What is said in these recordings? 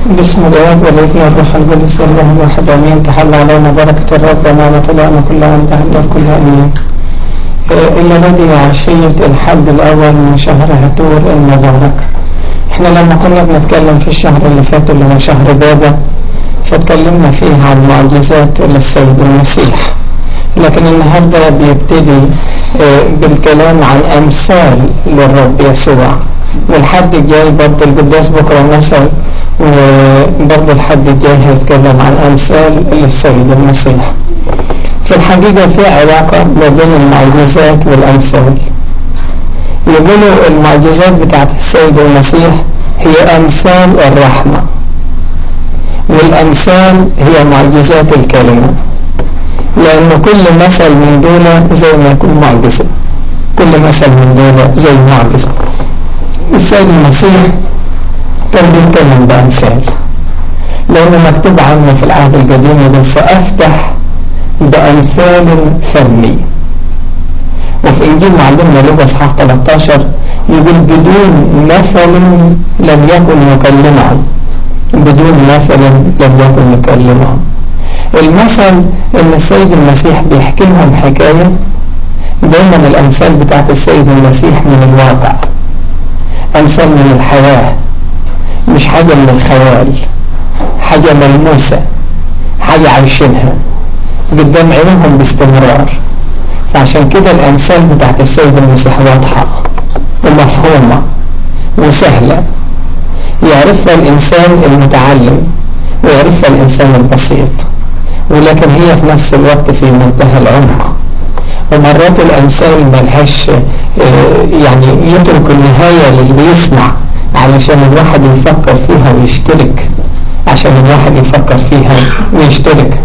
بسم الله والابن والروح القدس الله الواحد امين تحل علينا بركة الرب ونعمة الله كل عام تحل كل امين إلا بدي عشية الحد الأول من شهر هتور المبارك احنا لما كنا بنتكلم في الشهر اللي فات اللي هو شهر بابا فاتكلمنا فيه عن معجزات للسيد المسيح لكن النهاردة بيبتدي بالكلام عن أمثال للرب يسوع والحد الجاي برضه القداس بكرة مثل وبرضه الحد الجاي هيتكلم عن أمثال للسيد المسيح في الحقيقة في علاقة ما بين المعجزات والأمثال يقولوا المعجزات بتاعت السيد المسيح هي أمثال الرحمة والأمثال هي معجزات الكلمة لأن كل مثل من دول زي ما يكون معجزة كل مثل من دول زي معجزة السيد المسيح كان بيتكلم بأمثال لأنه مكتوب عنه في العهد القديم يقول سأفتح بأمثال فمي وفي إنجيل معلمنا لوقا اصحاح 13 يقول بدون مثل لم يكن يكلمهم بدون مثل لم يكن يكلمهم المثل ان السيد المسيح بيحكي لهم حكاية دايما الامثال بتاعت السيد المسيح من الواقع امثال من الحياة مش حاجة من الخيال حاجة ملموسة حاجة عايشينها قدام عينهم باستمرار فعشان كده الامثال بتاعت السيد المسيح واضحة ومفهومة وسهلة يعرفها الانسان المتعلم ويعرفها الانسان البسيط ولكن هي في نفس الوقت في منتهى العمق ومرات الأمثال ملهاش يعني يترك النهاية للي يسمع علشان الواحد يفكر فيها ويشترك عشان الواحد يفكر فيها ويشترك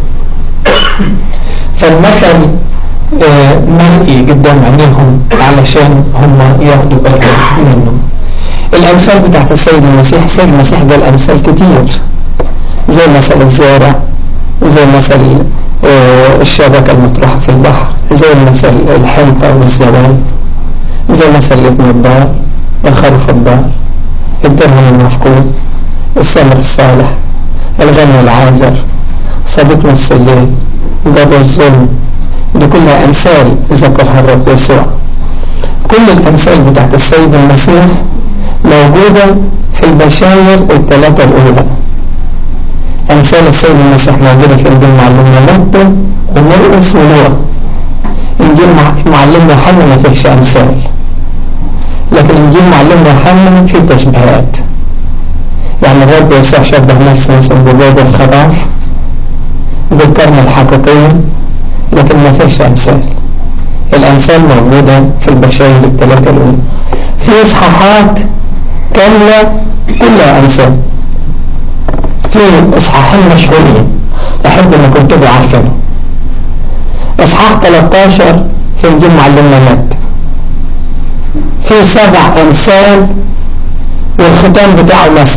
فالمثل مرئي قدام عينيهم علشان هم ياخدوا بالهم منه الأمثال بتاعت السيد المسيح السيد المسيح قال أمثال كتير زي مثل الزارع زي مثل الشبكة المطروحة في البحر زي مثل الحنطة والزوال زي مثل ابن الدار الخروف الدار الدرهم المفقود السمر الصالح الغني العازر صديق نص الليل قضى الظلم دي كلها أمثال ذكرها الرب يسوع كل الأمثال بتاعت السيد المسيح موجودة في البشاير الثلاثة الأولى أمثال السيد المسيح موجودة في إنجيل معلمنا متى ومرقس ولوقا إنجيل معلمنا يوحنا ما فيهش أمثال لكن إنجيل معلمنا يوحنا فيه تشبيهات يعني الرب يسوع شبه نفسه مثلا بباب الخراف بالكرمة الحقيقية لكن ما فيهش أمثال الأمثال موجودة في البشاير الثلاثة الأولى في إصحاحات كاملة كلها أمثال في إصحاحين مشهورين أحب أن كنت بعرفنه إصحاح 13 في إنجيل معلمنا مات في سبع أمثال والختام بتاعه مثل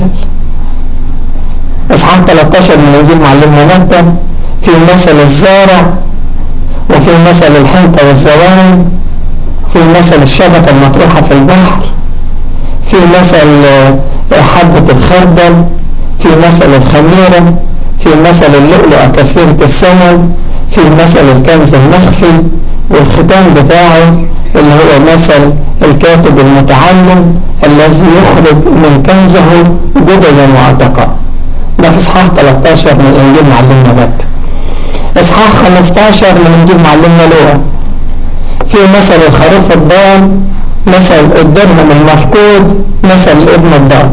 إصحاح 13 من إنجيل معلمنا مات في مثل الزارع وفي مثل الحنطة والزوال في مثل الشبكة المطروحة في البحر في مثل حبة الخردل في مثل الخميرة في مثل اللؤلؤة كثيرة الثمن في مثل الكنز المخفي والختام بتاعه اللي هو مثل الكاتب المتعلم الذي يخرج من كنزه جبلا معتقا ده في اصحاح 13 من انجيل معلمنا مات اصحاح 15 من انجيل معلمنا لوقا في مثل الخروف الضال مثل الدرهم المفقود مثل الابن الضال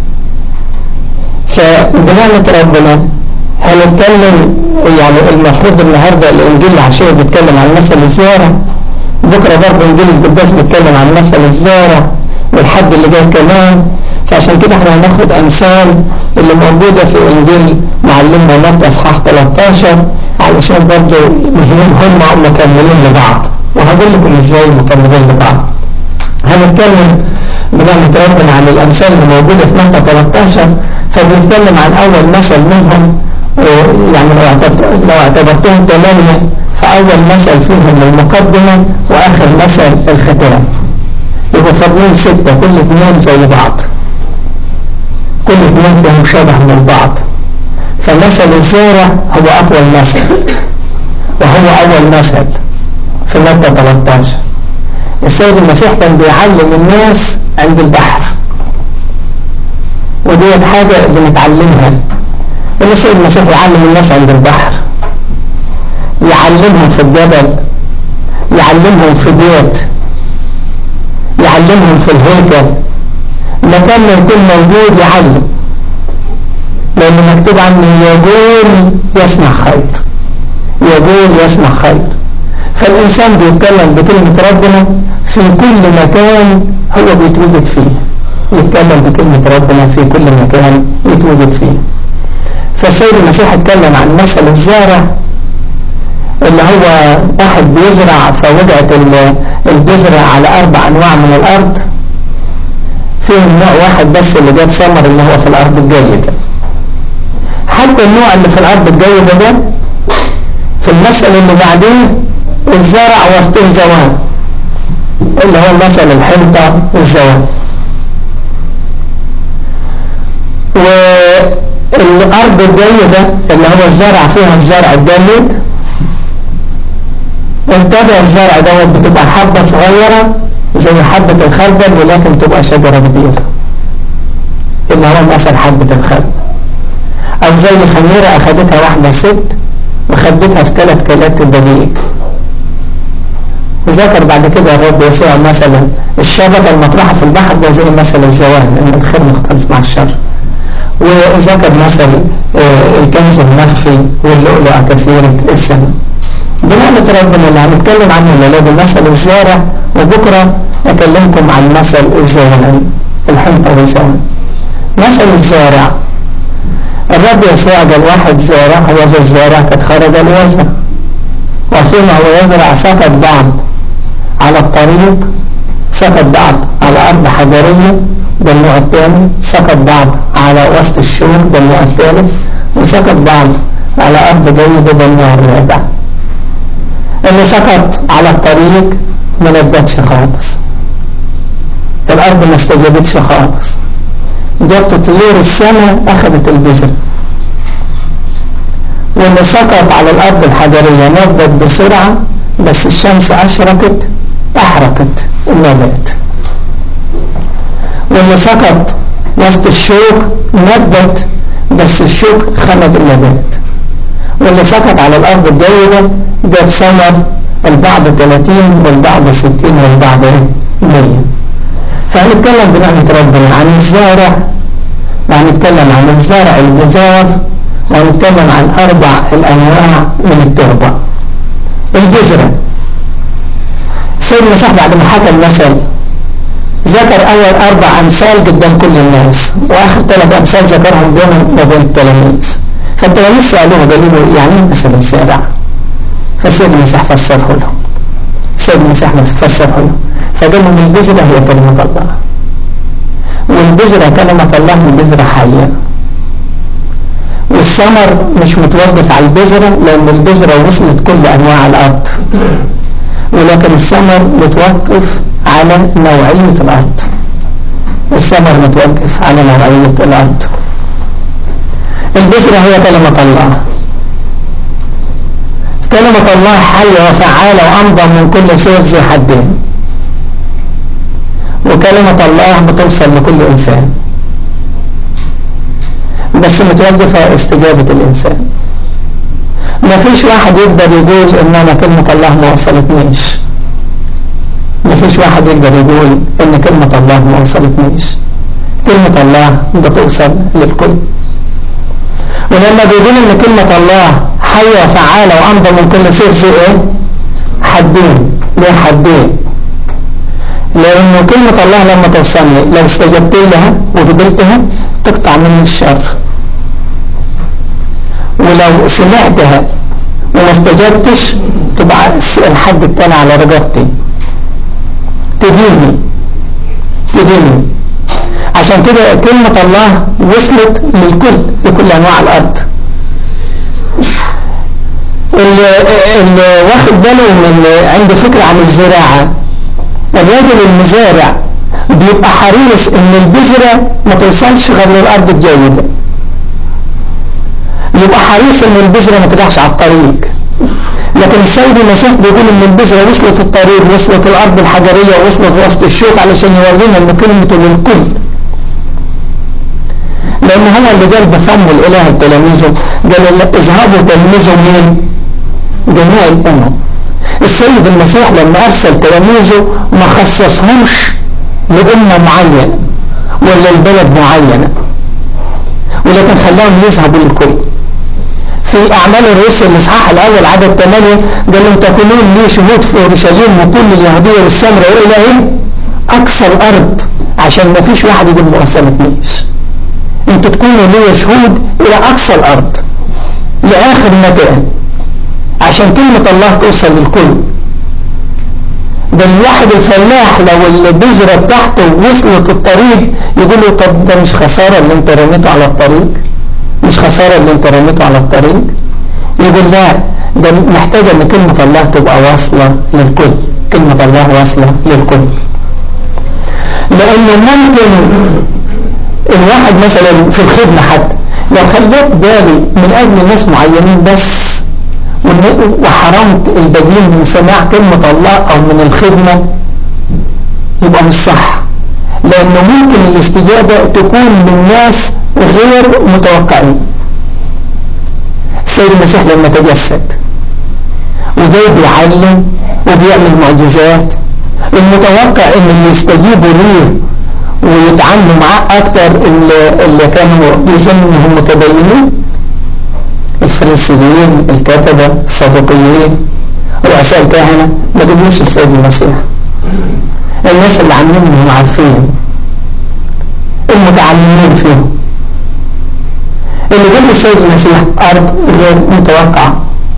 فبنعمة ربنا هنتكلم يعني المفروض النهاردة الانجيل العشية بيتكلم عن مثل الزارع بكرة برضه انجيل القداس بيتكلم عن مثل الزارع والحد اللي جاي كمان فعشان كده احنا هناخد امثال اللي موجودة في انجيل معلمنا متى اصحاح 13 علشان برضه هم مكملين لبعض وهقول لكم ازاي مكملين لبعض هنتكلم بنعمة ربنا عن الامثال اللي موجودة في متى 13 فبنتكلم عن اول مثل منهم يعني لو اعتبرتهم ثمانية فاول مثل فيهم المقدمة واخر مثل الختام يبقى فاضلين ستة كل اثنين زي بعض كل اثنين فيهم شبه من بعض فمثل الزارع هو أطول مثل وهو أول مثل في مادة 13 السيد المسيح كان بيعلم الناس عند البحر وديت حاجة بنتعلمها ان السيد المسيح يعلم الناس عند البحر يعلمهم في الجبل يعلمهم في بيت يعلمهم في الهيكل مكان ما يكون موجود يعلم لأن مكتوب عنه يقول يصنع خير يقول يصنع خير فالإنسان بيتكلم بكلمة ربنا في كل مكان هو بيتوجد فيه يتكلم بكلمة ربنا في كل مكان يتوجد فيه فالسيد المسيح اتكلم عن مثل الزارع اللي هو واحد بيزرع فوجعت البذرة على أربع أنواع من الأرض فيهم نوع واحد بس اللي جاب ثمر اللي هو في الأرض الجيدة حتى النوع اللي في الأرض الجيدة ده في المثل اللي بعديه الزرع وسطه زوان اللي هو مثل الحنطة والزوان والأرض الجيدة اللي هو الزرع فيها الزرع الجيد انتبه الزرع دوت بتبقى حبة صغيرة زي حبة الخردل ولكن تبقى شجرة كبيرة اللي هو مثل حبة الخردل او زي خميرة اخدتها واحدة ست وخدتها في ثلاث كيلات الدقيق وذكر بعد كده الرب يسوع مثلا الشبكة المطروحة في البحر ده زي مثل الزوال ان الخير مختلف مع الشر وذكر مثل الكنز المخفي واللؤلؤة كثيرة السنة بنعمة ربنا اللي هنتكلم عنه الليلة بمثل الزارع وبكرة أكلمكم عن مثل الزوال الحنطة والزوال مثل الزارع الرب يسوع قال واحد زارع هو ذا الزارع قد خرج الوزع وفيما هو يزرع سقط بعض على الطريق سقط بعض على أرض حجرية ده النوع الثاني سقط بعض على وسط الشوك ده النوع الثالث وسقط بعض على أرض جيدة ده النوع الرابع اللي سقط على الطريق ما نبتش خالص الأرض ما استجابتش خالص جت طيور السماء أخذت البذر واللي سقط على الأرض الحجرية نبت بسرعة بس الشمس أشرقت أحرقت النبات واللي سقط وسط الشوك نبت بس الشوك خنق النبات واللي سقط على الأرض الجيدة جاب ثمر البعض 30 والبعض 60 والبعض 100 فهنتكلم بنعمة ربنا عن الزارع وهنتكلم عن الزرع الجزار وهنتكلم عن أربع الأنواع من التربة الجزرة سيدنا صاحب بعد ما حكى المثل ذكر أول أربع أمثال قدام كل الناس وآخر ثلاث أمثال ذكرهم بينهم وبين التلاميذ فالتلاميذ سألوه قالوا له يعني ايه مثل الزارع فسيدنا المسيح فسره لهم سيدنا المسيح فسره لهم فقال لهم البذرة هي كلمة الله والبذرة كلمة الله من بذرة حية والثمر مش متوقف على البذرة لأن البذرة وصلت كل أنواع الأرض ولكن الثمر متوقف على نوعية الأرض الثمر متوقف على نوعية الأرض البذرة هي كلمة الله كلمة الله حية وفعالة وأمضى من كل سيف ذي حدين وكلمة الله بتوصل لكل إنسان بس متوقفة استجابة الإنسان ما فيش واحد يقدر يقول إن أنا كلمة الله ما وصلتنيش ما فيش واحد يقدر يقول إن كلمة الله ما وصلتنيش كلمة الله بتوصل للكل ولما بيقول إن كلمة الله حية وفعالة وأمضى من كل سيف زي إيه؟ حدين ليه حدين لأنه كلمة الله لما توصلني لو استجبت لها وقبلتها تقطع مني الشر ولو سمعتها وما استجبتش تبقى الحد التاني على رقبتي تديني تديني عشان كده كلمة الله وصلت للكل لكل أنواع الأرض اللي, اللي واخد باله من عنده فكرة عن الزراعة الراجل المزارع بيبقى حريص ان البذرة ما توصلش غير للارض الجيدة يبقى حريص ان البذرة ما تروحش على الطريق لكن السيد المسيح بيقول ان البذرة وصلت الطريق وصلت الارض الحجرية وصلت وسط الشوك علشان يورينا ان كلمته للكل لان هو اللي قال بفم الاله لتلاميذه قال اذهبوا تلميذوا مين جميع الامم السيد المسيح لما ارسل تلاميذه ما خصصهمش لأمة معينة ولا لبلد معينة ولكن خلاهم يذهبوا للكل في أعمال الرسل الإصحاح الأول عدد 8 قال لهم تكونون لي شهود في أورشليم وكل اليهودية والسمرة وإلى إيه؟ أقصى الأرض عشان ما فيش واحد يقول ما وصلتنيش انتوا تكونوا لي شهود إلى أقصى الأرض لآخر مكان عشان كلمة الله توصل للكل ده الواحد الفلاح لو البذرة بتاعته وصلت الطريق يقول له طب ده مش خسارة اللي انت رميته على الطريق مش خسارة اللي انت رميته على الطريق يقول لا ده محتاج ان كلمة الله تبقى واصلة للكل كلمة الله واصلة للكل لان ممكن الواحد مثلا في الخدمة حتى لو خليت بالي من اجل ناس معينين بس وحرمت البديل من سماع كلمة الله او من الخدمة يبقى مش صح لانه ممكن الاستجابة تكون من ناس غير متوقعين السيد المسيح لما تجسد وجاي بيعلم وبيعمل معجزات المتوقع ان اللي يستجيبوا ليه ويتعاملوا معاه اكتر اللي, اللي كانوا يظنوا انهم متدينين الفرنسيين الكتبة الصدوقيين رؤساء الكهنة ما جابوش السيد المسيح الناس اللي عاملين انهم عارفين المتعلمين فيهم اللي جابوا السيد المسيح أرض غير متوقعة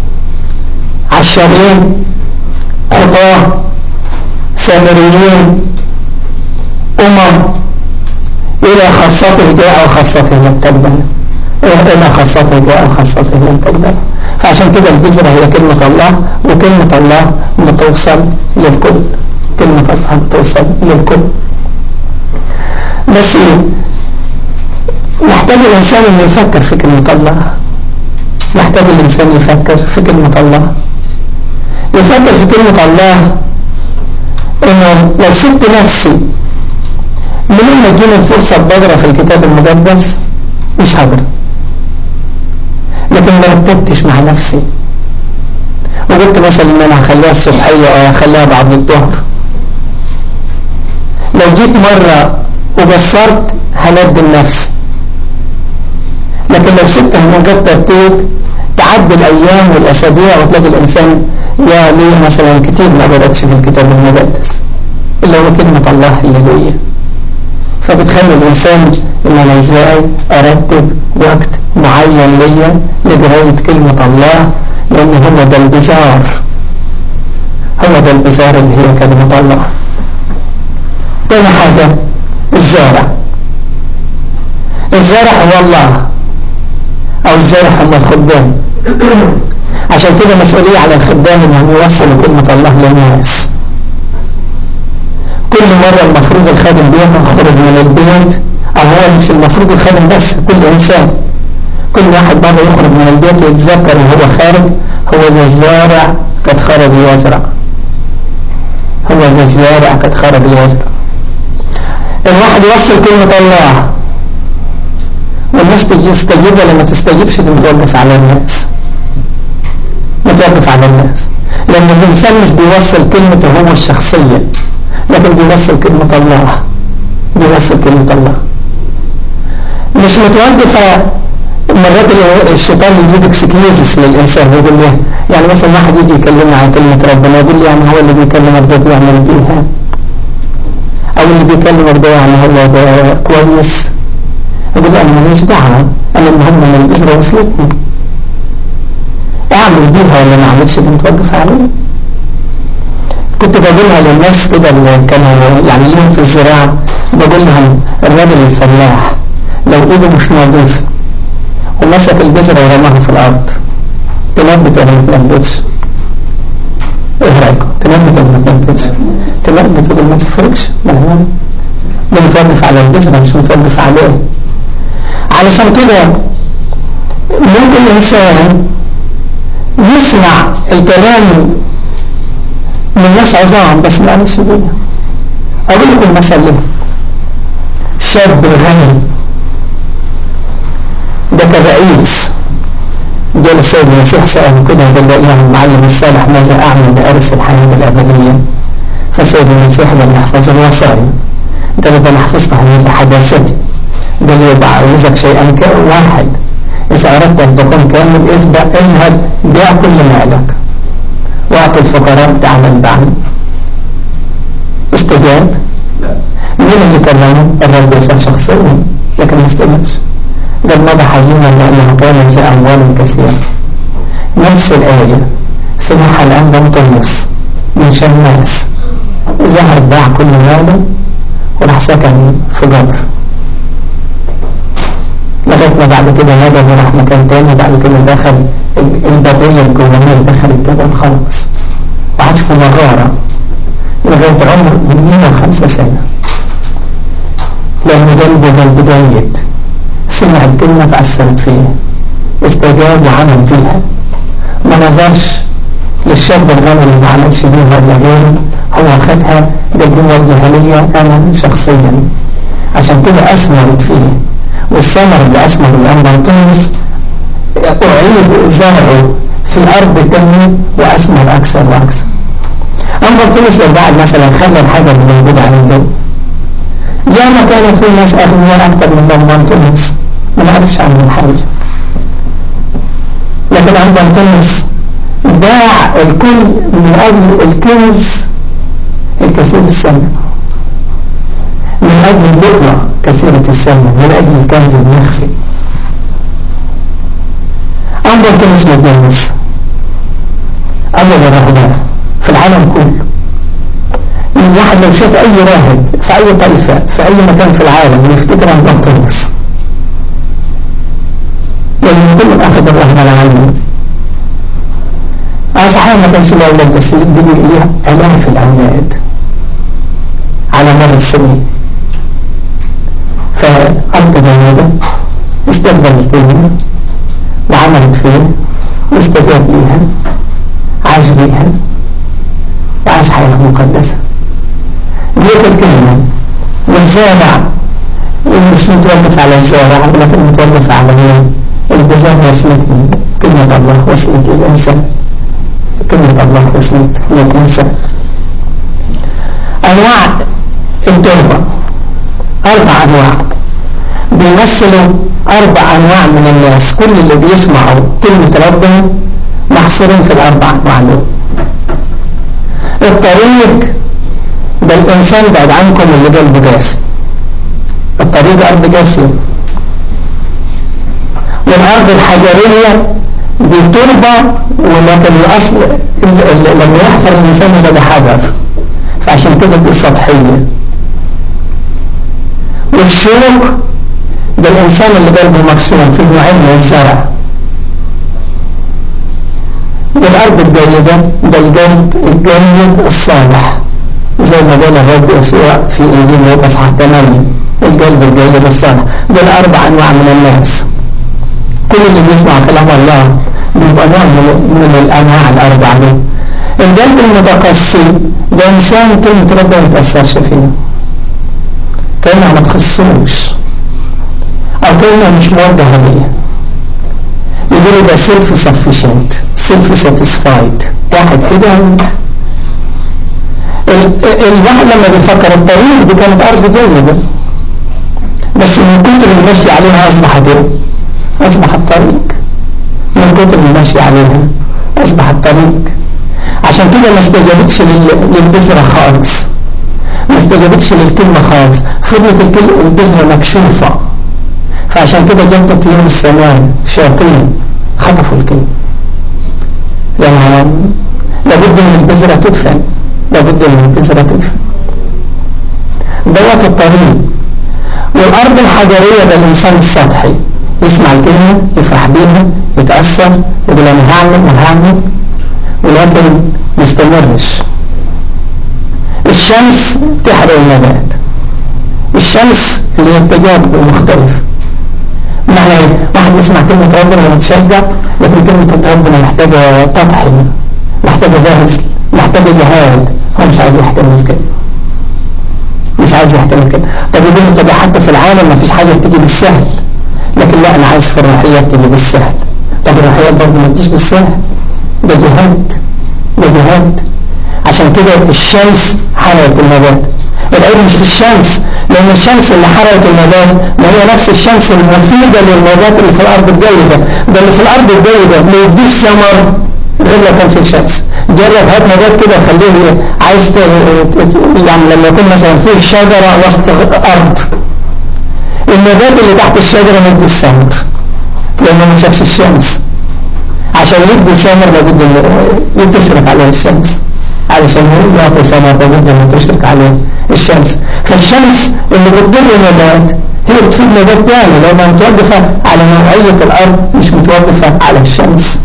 عشارين خطاه سامريين أمم إلى خاصته جاء وخاصته لم تقبل إلى خاصته جاء وخاصته لم تقبل فعشان كده البذرة هي كلمة الله وكلمة الله بتوصل للكل كلمة الله بتوصل للكل بس محتاج الإنسان أن يفكر في كلمة الله محتاج الإنسان يفكر في كلمة الله يفكر في كلمة الله انه لو سبت نفسي من لما تجيني الفرصة بقرا في الكتاب المقدس مش هقرا لكن ما رتبتش مع نفسي وقلت مثلا ان انا هخليها الصبحية او هخليها بعد الظهر لو جيت مرة وقصرت هندم نفسي لكن لو سبتها من غير ترتيب تعدي الايام والاسابيع وتلاقي الانسان يا ليه مثلا كتير ما قرأتش في الكتاب المقدس اللي هو كلمة الله اللي جايه فبتخلي الإنسان إن أنا إزاي أرتب وقت معين ليا لقراية كلمة الله لأن هو ده البزار هو ده البزار اللي هي كلمة الله تاني حاجة الزارع الزارع هو الله أو الزارع هم الخدام عشان كده مسؤولية على الخدام انهم يوصلوا كلمة الله للناس كل مرة المفروض الخادم بيخرج من البيت او هو مش المفروض الخادم بس كل انسان كل واحد مرة يخرج من البيت يتذكر وهو خارج هو ذا الزارع قد خرج يزرع هو ذا الزارع قد خرج يزرع الواحد يوصل كلمة الله والناس تستجيب ولا ما تستجيبش دي متوقف على الناس متوقف على الناس لأن الإنسان مش بيوصل كلمته هو الشخصية لكن بيوصل كلمة الله بيوصل كلمة الله مش متوقفة مرات الشيطان يجيب اكسكيوزس للإنسان يقول له يعني مثلا واحد يجي يكلمنا عن كلمة ربنا يقول لي يعني هو اللي بيكلمك ده بيعمل بيها أو اللي بيكلمك ده يعني هو ده كويس يقول لي أنا ماليش دعوة أنا المهم أن البذرة وصلتني اعمل بيها ولا ما اعملش اللي متوقف عليه كنت بقولها للناس كده اللي كانوا يعني ليهم في الزراعة بقول لهم الراجل الفلاح لو ايده مش نظيفه ومسك البذرة ورماها في الارض تنبت ولا ما تنبتش ايه رايكم تنبت ولا ما تنبتش تنبت ولا ما تفرقش مهما متوقف على البذرة مش متوقف عليه علشان كده ممكن الإنسان يسمع الكلام من ناس عظام بس ما قالش بيه أقول لكم مثل ليه شاب غني ده كان رئيس جاء السيد المسيح سأله كده قال له أيها المعلم الصالح ماذا أعمل لأرث الحياة الأبدية فسيد المسيح قال له احفظ الوصايا قال ده أنا حفظت حديث حداثتي قال له يبقى أعوزك شيئا واحد إذا أردت أن تكون كامل اذهب بيع كل مالك واعطي الفقراء تعمل بعد استجاب مين اللي كلمه الرب يسوع شخصيا لكن ما استجابش قد مضى حزينا لأنه كان ذا أموال كثيرة نفس الآية سمعها الآن بنطلس من شماس ذهب باع كل ماله وراح سكن في جبر لغاية ما بعد كده نجم وراح مكان تاني بعد كده دخل البرية الجوانية دخل الجبل خالص وعاش في مرارة لغاية عمر 105 سنة لأنه قلبه قلب جيد سمع الكلمة فأثرت فيه استجاب وعمل بيها ما نظرش للشاب الغني اللي ما عملش بيها ولا غيره هو خدها قدمها الجهلية أنا شخصيا عشان كده أثمرت فيه والثمر اللي أثمر الأنبطونس أعيد زرعه في أرض تانية وأثمر أكثر وأكثر أنبطونس لو بعد مثلا خلى الحاجة اللي موجودة عنده يا ما كان في ناس أغنياء أكثر من أنبطونس ما نعرفش عنهم حاجة لكن أنبطونس باع الكل من أجل الكنز الكثير الثمن من أجل اللقمة كثيرة الثمن من أجل الكنز المخفي أنبطونس متجوز أول الرهبان في العالم كله الواحد لو شاف أي راهب في أي طائفة في أي مكان في العالم يفتكر أنبطونس لأن كلهم أخذ الرهبة العالمي اه صحيح ما كانش له أولاد بس بدي ليه آلاف الأولاد على مر السنين فأرض جيدة استقبل الكلمة وعملت فيه واستجاب ليها عاش بيها وعاش حياة مقدسة ديت الكلمة والزارع مش متوقف على الزارع ولكن متوقف على مين البزار وصلت مين كلمة الله وصلت للإنسان كلمة الله وصلت للإنسان أنواع التوبة أربع أنواع بيمثلوا أربع أنواع من الناس كل اللي بيسمعوا كلمة ربنا محصورين في الأربع أنواع دول الطريق ده الإنسان بعد عنكم اللي قلبه قاسي الطريق أرض قاسية والأرض الحجرية دي تربة ولكن الأصل لما يحفر الإنسان يبقى حجر فعشان كده دي سطحية والشوك ده الإنسان اللي قلبه مكسور في نوعين من الزرع والأرض الجيدة ده القلب الجيد الصالح زي ما قال الرب يسوع في إنجيل لوقا اصحاح 8 القلب الجيد الصالح ده الأربع أنواع من الناس كل اللي بيسمع كلام الله بيبقى نوع من الأنواع الأربعة دي القلب المتقسي ده إنسان كلمة ربنا ما يتأثرش فيه كلمة ما تخصوش أو كلمة مش موجهة ليه يقولوا ده سيلف سفيشنت سيلف ساتيسفايد واحد كده الواحد لما بيفكر الطريق دي كانت أرض جيدة بس من كتر المشي عليها أصبحت إيه؟ أصبحت طريق من كتر المشي عليها أصبحت طريق عشان كده ما استجابتش للبذرة خالص ما استجابتش للكلمة خالص فضلت البذرة مكشوفة فعشان كده جنت طيور السماء شياطين خطفوا الكلمة لأنها لابد من البذرة تدفن لابد من البذرة تدفن دوت الطريق والأرض الحجرية ده الإنسان السطحي يسمع الكلمة يفرح بيها يتأثر يقول أنا هعمل وهعمل ولكن ما يستمرش الشمس تحرق النبات الشمس اللي هي التجارب المختلفة معنى ايه؟ واحد يسمع كلمة ربنا ويتشجع لكن كلمة ربنا محتاجة تضحية محتاجة بذل محتاجة جهاد هو مش عايز يحتمل كده مش عايز يحتمل كده طب يقول لي طب حتى في العالم ما فيش حاجة بتيجي بالسهل لكن لا انا عايز في الروحيات تيجي بالسهل طب الروحيات برضه ما تجيش بالسهل ده جهاد ده جهاد عشان كده الشمس حرقت النبات العيب مش في الشمس لأن الشمس اللي حرقت النبات ما هي نفس الشمس المفيدة للنبات اللي في الأرض الجيدة ده اللي في الأرض الجيدة ما يديش ثمر غير لو كان في الشمس جرب هات نبات كده خليه عايز يعني لما يكون مثلا فيه شجرة وسط أرض النبات اللي تحت الشجرة ما يديش ثمر لأنه ما شافش الشمس عشان يدي ثمر لابد تشرق عليه الشمس علشان هو يعطي ثمر لابد ان تشرق عليه الشمس فالشمس اللي بتضر النبات هي بتفيد نبات تاني لانها متوقفة على نوعية الارض مش متوقفة على الشمس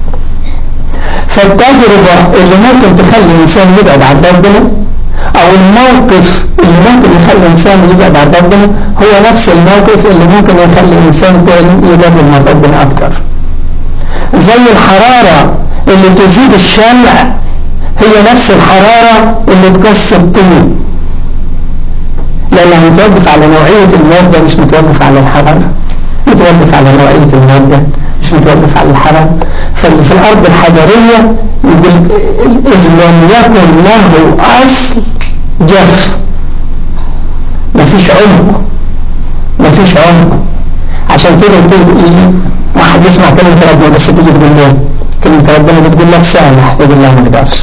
فالتجربة اللي ممكن تخلي الانسان يبعد عن ربنا او الموقف اللي ممكن يخلي الانسان يبعد عن ربنا هو نفس الموقف اللي ممكن يخلي الانسان تاني يقرب من ربنا اكتر زي الحرارة اللي تزيد الشمع هي نفس الحرارة اللي تكسر الطين لأنها متوقف على نوعية المادة مش متوقف على الحرارة متوقف على نوعية المادة مش متوقف على الحرارة فاللي في الأرض الحجرية يقول إذ لم يكن له أصل جف مفيش عمق مفيش عمق عشان كده واحد يسمع كلمة ربنا بس تيجي تقول له كلمة ربنا بتقول لك سامح يقول له ما اقدرش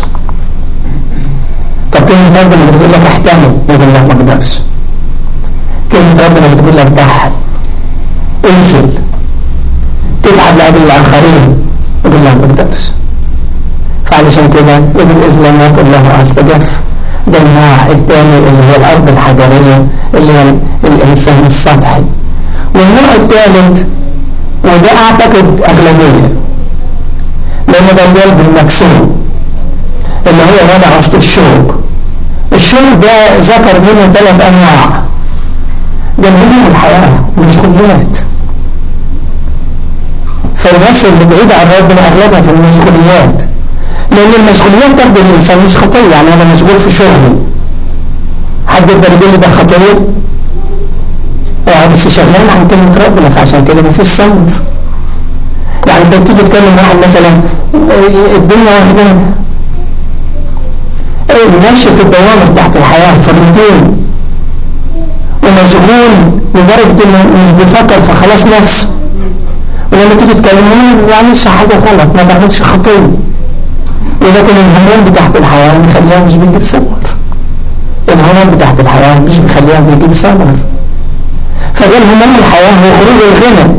طب كلمة ربنا بتقول لك احتمل يقول لك ما اقدرش كلمة ربنا بتقول لك ضحي انزل تتعب لأجل الآخرين يقول لك ما اقدرش فعلشان كده ابن إذن ما يقول له أستجف ده النوع الثاني اللي هي الأرض الحجرية اللي هي الإنسان السطحي والنوع الثالث وده أعتقد أغلبية لأن ده القلب المكسور اللي هو وضع وسط الشوق الشوق ده ذكر منه ثلاث أنواع جنبين الحياة مشغوليات فالناس اللي بعيدة عن ربنا أغلبها في المشغوليات لأن المشغوليات تبدو الإنسان مش خطية يعني أنا مشغول في شغلي حد يقدر يقول لي ده خطية بس شغلان عن كلمة ربنا فعشان كده مفيش صبر يعني انت تيجي تكلم واحد مثلا الدنيا واحدة ماشي في الدوامة تحت الحياة فريتين ومشغول لدرجة انه مش بيفكر فخلاص نفسه ولما تيجي تكلمه ما يعملش حاجة غلط ما بيعملش خطية ولكن الهرم بتاعت الحياة مخليها مش بيجيب ثمر الهرم بتاعت الحياة مش بيخليها بيجيب ثمر فقال هموم الحياة هو خروج الغنى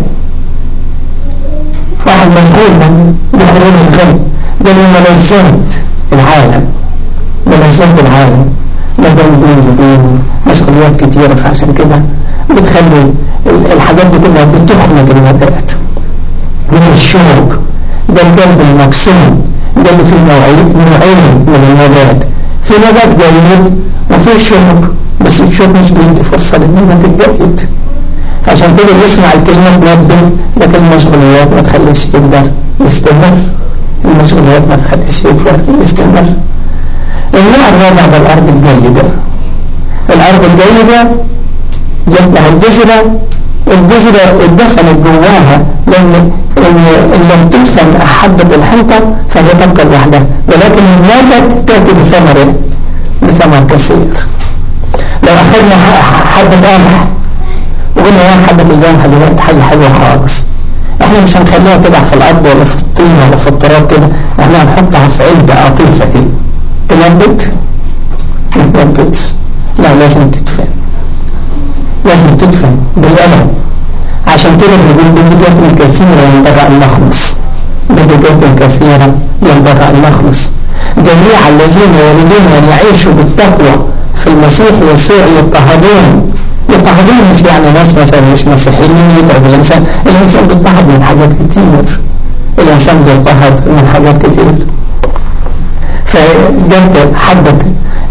واحد مشغول بخروج الغنى ده من ملذات العالم ملذات العالم ده بنزين بدين مسؤوليات كتيرة فعشان كده بتخلي الحاجات دي كلها بتخنق النبات من الشوق ده القلب المقسوم ده اللي فيه نوعين نوعين من النبات في نبات جيد وفي شوق بس الشوق مش بيدي فرصة للنبات الجيد عشان كده يسمع الكلمة تنبه لكن المشغوليات ما تخليش يقدر يستمر المشغوليات ما تخليش يقدر يستمر النوع الرابع ده الأرض الجيدة الأرض الجيدة جنبها لها الجزرة الجزرة اتدفنت جواها لأن إن لم تدفن حبة الحنطة فهي تبقى لوحدها ولكن النبات تأتي بثمر بثمر كثير لو أخذنا حبة قمح وقلنا يا حبة الجامحة دلوقتي حاجة حلوة خالص احنا مش هنخليها تقع في الأرض ولا في الطين ولا في التراب كده احنا هنحطها في علبة قطيفة كده تنبت ما تنبتش لا لازم تدفن لازم تدفن بالقلم عشان كده بنقول بدقات كثيرة ينبغى أن نخلص بدقات كثيرة ينبغى أن نخلص جميع الذين يريدون أن يعيشوا بالتقوى في المسيح يسوع يضطهدون يضطهدون مش يعني ناس مثلا مش مسيحيين يتعب الإنسان الإنسان بيضطهد من حاجات كتير الإنسان بيضطهد من حاجات كتير فجد حبة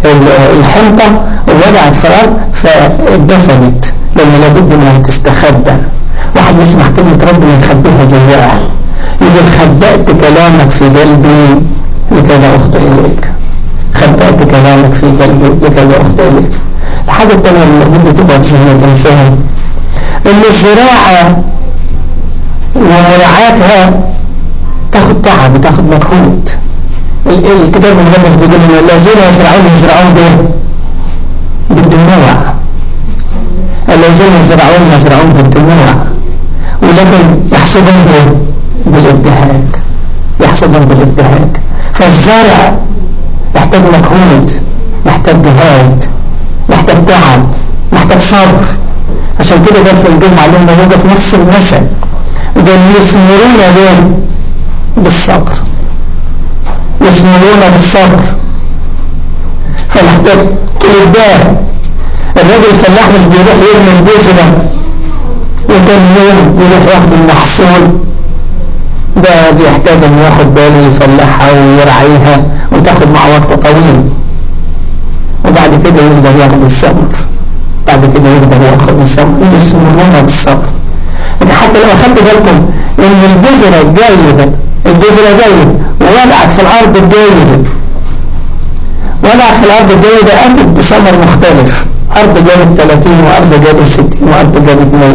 الحنطة ووضعت في الأرض فاتدفنت لأن لابد انها تستخبى واحد يسمع كلمة ربنا يخبيها جواها يقول خبأت كلامك في قلبي لكذا أخطئ إليك خبأت كلامك في قلبي لكذا أخطئ إليك الحاجة الثانية اللي لابد تبقى في ذهن الإنسان إن الزراعة ومراعاتها تاخد تعب وتاخد مجهود الكتاب المقدس بيقول ان الذين يزرعون يزرعون بايه؟ بالدموع الذين يزرعون يزرعون بالدموع ولكن يحصدون بايه؟ بالابتهاج يحصدون بالابتهاج فالزرع يحتاج مجهود محتاج جهاد محتاج تعب محتاج صبر عشان كده ده في الجمعة علمنا هو في نفس المثل ده يثمرون ليه بالصبر يثمرون بالصبر فنحتاج تلباه الراجل الفلاح مش بيروح يرمي البذرة وتاني يوم يروح ياخد المحصول ده بيحتاج انه ياخد باله يفلحها ويرعيها وتاخد مع وقت طويل وبعد كده يقدر ياخد الثمر بعد كده يقدر ياخد الثمر يثمرون بالصبر حتى لو اخدت بالكم ان البذرة الجيدة البذرة جيدة ووضعت في الارض الجيدة وضعت في الارض الجيدة اتت بثمر مختلف ارض جابت 30 وارض جابت 60 وارض جابت 100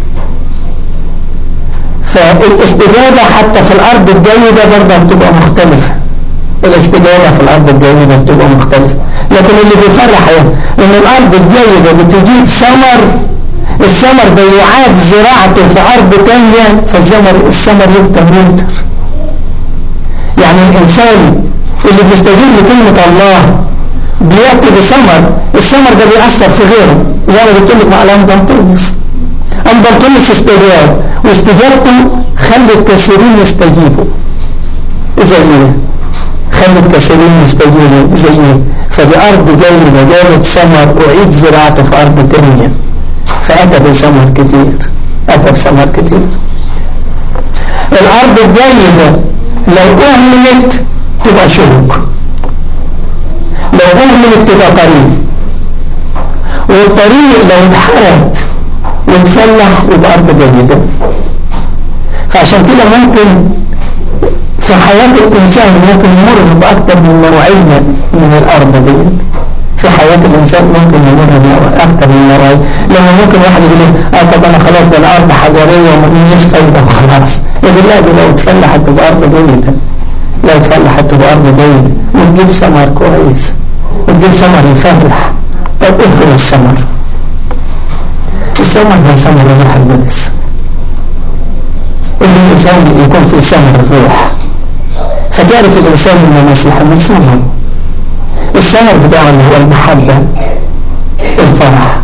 فالاستجابة حتى في الارض الجيدة برضه بتبقى مختلفة الاستجابة في الارض الجيدة بتبقى مختلفة لكن اللي بيفرح ايه ان الارض الجيدة بتجيب ثمر الثمر بيعاد زراعته في أرض تانية فالثمر الثمر يكتر ويكتر يعني الإنسان اللي بيستجيب لكلمة الله بيأتي بثمر الثمر ده بيأثر في غيره زي ما قلت لك مع الأنبلطونس أنبلطونس استجاب واستجابته خلت كثيرين يستجيبوا زي ايه خلت كثيرين يستجيبوا زي ايه فدي أرض جيدة جابت ثمر أعيد زراعته في أرض تانية فأتى بثمر كتير أتى بثمر كتير الأرض الجيدة لو أهملت تبقى شوك لو أهملت تبقى طريق والطريق لو اتحرت واتفلح يبقى أرض جيدة فعشان كده ممكن في حياة الإنسان ممكن يمر بأكثر من نوعية من الأرض دي في حياة الإنسان ممكن يمر أكثر من نوعية لما ممكن واحد يقول اه طب أنا خلاص ده الأرض حجرية ومفيش فايدة وخلاص يقول لا دي لو اتفلحت تبقى أرض جيدة لو اتفلحت تبقى أرض جيدة وتجيب ثمر كويس وتجيب ثمر يفرح طب إيه هو الثمر؟ الثمر هو ثمر الروح القدس اللي الإنسان يكون في ثمر الروح فتعرف الإنسان من المسيح من ثمر الثمر بتاعه اللي هو المحبة الفرح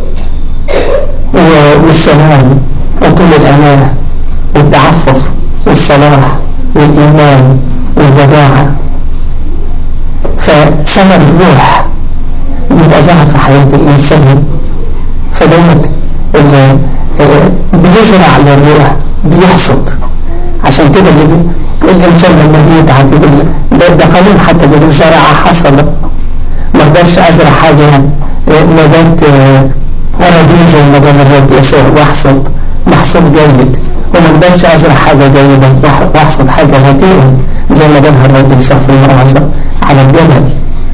والسلام وطول الأمانة والتعفف والصلاح والإيمان والوداعة فثمر الروح بيبقى ظهر في حياة الإنسان فدوت بيزرع للروح بيحصد عشان كده اللي الإنسان لما يتعب يقول ده, ده قانون حتى بيقول زرع حصل ما اقدرش أزرع حاجة نبات وردي زي ما قال الرب يسوع واحصد محصول جيد وما اقدرش أزرع حاجة جيدة واحصد حاجة رديئة زي ما قالها الرب يسوع في الموعظة على الجبل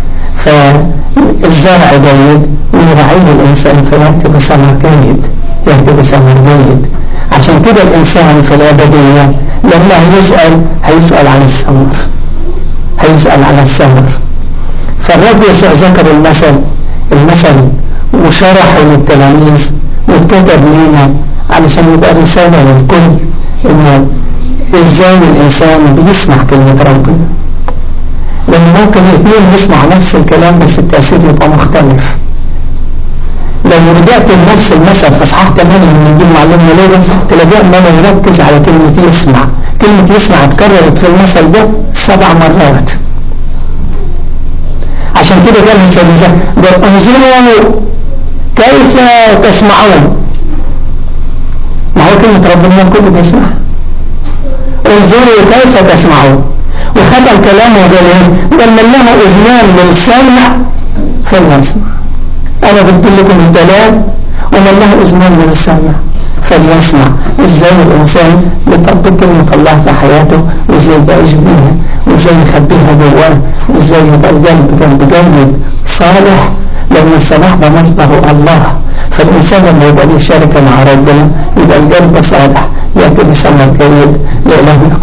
فالزرع جيد ويرعيه الإنسان فيأتي بثمر جيد يأتي بثمر جيد عشان كده الإنسان في الأبدية لما هيسأل هيسأل عن الثمر هيسأل عن الثمر فالرب يسوع ذكر المثل المثل وشرحه للتلاميذ واتكتب لنا علشان يبقى رسالة للكل إنه إزاي الإنسان بيسمع كلمة ربنا لأن ممكن الاثنين يسمعوا نفس الكلام بس التأثير يبقى مختلف لو رجعت لنفس المثل في اصحاح 8 من انجيل معلمنا ليه تلاقيه ما يركز على كلمة يسمع كلمة يسمع اتكررت في المثل ده سبع مرات عشان كده قال السيد ده انظروا كيف تسمعون ما هو كلمة ربنا كله بيسمع انظروا كيف تسمعون وختم كلامه وقال ايه قال من له اذنان للسمع فليسمع أنا قلت لكم الدلال وما الله أذنان من السمع فليسمع ازاي الإنسان يطبق كلمة الله في حياته وازاي يعيش بيها وازاي يخبيها جواه وازاي يبقى القلب قلب جيد صالح لأن الصلاح ده مصدره الله فالإنسان لما يبقى له شركة مع ربنا يبقى القلب صالح يأتي بثمر جيد لإلهنا